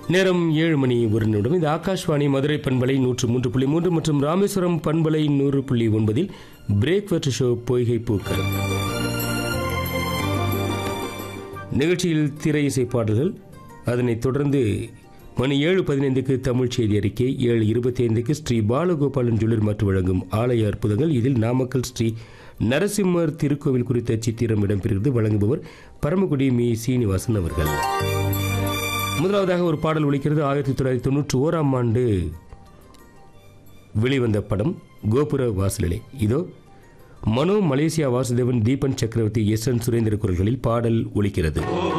நேரம் ஏழு மணி ஒரு நிமிடம் இது ஆகாஷ்வாணி மதுரை பண்பலை நூற்று மூன்று புள்ளி மூன்று மற்றும் ராமேஸ்வரம் பண்பலை நூறு புள்ளி ஒன்பதில் பிரேக்ஃபாஸ்ட் ஷோ பொய்கை பூக்கள் நிகழ்ச்சியில் திரை இசை பாடல்கள் அதனைத் தொடர்ந்து மணி ஏழு பதினைந்துக்கு தமிழ் செய்தி அறிக்கை ஏழு இருபத்தி ஐந்துக்கு ஸ்ரீ பாலகோபாலன் ஜுவல்லர் மற்றும் வழங்கும் ஆலய அற்புதங்கள் இதில் நாமக்கல் ஸ்ரீ நரசிம்மர் திருக்கோவில் குறித்த சித்திரம் இடம்பெறுகிறது வழங்குபவர் பரமக்குடி மீ சீனிவாசன் அவர்கள் முதலாவதாக ஒரு பாடல் ஒலிக்கிறது ஆயிரத்தி தொள்ளாயிரத்தி தொண்ணூற்றி ஓராம் ஆண்டு வெளிவந்த படம் கோபுர வாசலிலே இதோ மனோ மலேசியா வாசுதேவன் தீபன் சக்கரவர்த்தி எஸ் என் சுரேந்திர குரல்களில் பாடல் ஒலிக்கிறது